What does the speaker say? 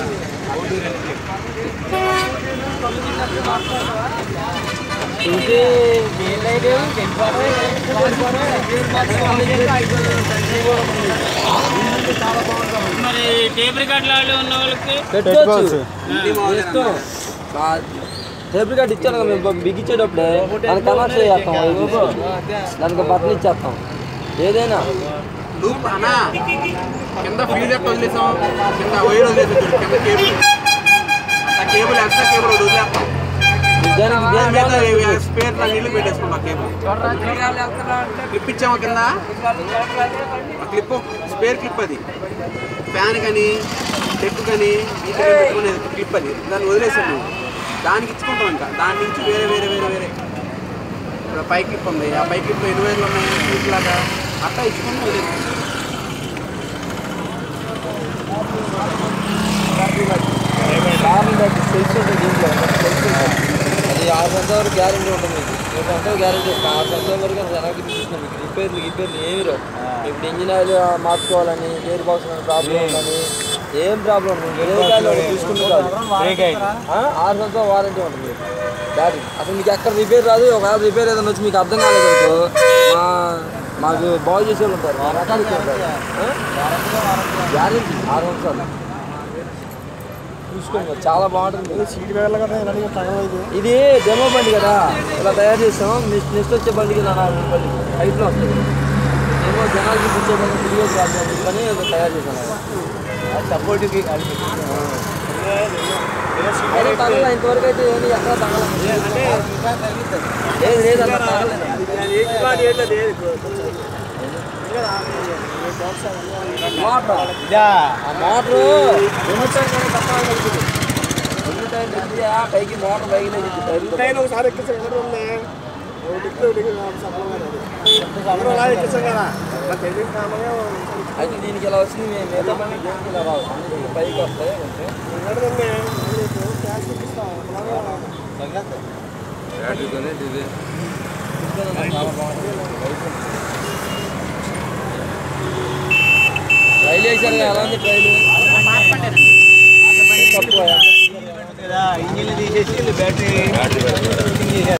చూసి వీళ్ళైతే మరి టేప్ రికార్డులు ఆడే ఉన్న వాళ్ళకి పెట్టుకోవచ్చు ఇష్టం. బా- టేబుల్ కార్డ్ ఇచ్చాను కదా మేము బిగించేటప్పుడే దానికి కనెక్ట్ చేస్తాం దానికి బట్టలు ఇచ్చేస్తాం ఏదైనా లూప్ అన్నా కింద ఫ్రీజ్ ఎట్లా వదిలేసాం కింద వైర్ వదిలేసాం చూడు, కింద కేబుల్ ఆ కేబుల్ ఎక్స్ట్రా కేబుల్ ఒకటి వదిలేస్తాం దానికి దేని దాని మీద మీద ఇవి స్పేర్ నా నీళ్ళు పెట్టేసుకున్నాం కేబుల్ క్లిప్ ఇచ్చామా కింద ఆ క్లిప్ స్పేర్ క్లిప్ అది ఫ్యాన్ కానీ డెక్ కానీ ఈ కానీ పెట్టుకునే క్లిప్ అది దాన్ని వదిలేసాం మేము దానికి ఇచ్చుకుంటాం ఇంకా దాని నుంచి వేరే వేరే వేరే వేరే ఇప్పుడు పై క్లిప్ ఉంది ఆ పై క్లిప్ ఎన్ని వేలు ఉన్నాయి ఇట్లాగా అట్లా ఇచ్చుకుంటూ వదిలేసాం కార్ని బట్టి సెల్స్ ఉంటుంది దీంట్లో సెల్స్ ఉంటుంది అది ఆరు సంవత్సరాల వరకు గ్యారంటీ ఉంటుంది మీకు మూడు సంవత్సరాలు గ్యారంటీ ఇస్తాం ఆరు సంవత్సరాల వరకు అసలు వెనక్కి తీసుకున్నాం మీకు రిపేర్లు రిపేర్లు ఏమి రావు ఇప్పుడు ఇంజిన్ ఆయిల్ మార్చుకోవాలని గేర్ బాక్స్ ప్రాబ్లం ఉందని ఏం ప్రాబ్లం ఉండదు బ్రేక్ ఆయిల్ ఒకటి చూసుకుంటే చాలు. ఆ? ఆరు సంవత్సరాల వారంటీ ఉంటుంది మీకు బ్యాటరీ అసలు మీకు ఎక్కడ రిపేర్ రాదు ఒకవేళ రిపేర్ ఏదైనా వచ్చి మీకు అర్థం కాలేదనుకో మా మాకు బాగు చేసే వాళ్ళు ఉంటారు మా మెకానిక్ ఉంటారు గ్యారంటీ ఆరు సంవత్సరాలు చూసుకోండి చాలా బాగుంటుంది సీట్ వేయాలి కదా ఇలాంటి తగలదు ఇది డెమో బండి కదా ఇలా తయారు చేస్తాం నెక్స్ట్ నెక్స్ట్ వచ్చే బండికి నా నాలుగు బండి హైట్లో వస్తుంది ఏమో జనాలకి కూర్చో బండి తిరిగేది కాదు అందుకని ఇది తయారు చేశాను సపోర్ట్కి అయినా తగల ఇంతవరకు అయితే ఏమి ఎక్కడ తగల లేదు లేదు అలా తగలేదు మోటార్ ఆ మోటారు రెండు టైర్లు తప్ప రెండు టైర్లు ఎత్తి ఆ పైకి మోటార్ పైకి లేదు ట్రైన్ ఒకసారి ఎక్కించాం ఎక్కడ ఉన్నాయి ఒకటి ఎక్కితే ఒకటి అందరూ అలా ఎక్కించాం కదా అలా తెలియదు కామగా అయితే దీనికి ఇలా వచ్చింది మేము మిగతా పని దేనికి ఇలా రావు అన్నిటికీ పైకి వస్తాయి కొంచెం ఎక్కడదండి క్యాష్ ఎక్కిస్తాం చాలా బాగుంటుంది రైలు వేసారు కదా ఎలా ఉంది రైలు తక్కువ ఇంజిన్ తీసేసి బ్యాటరీ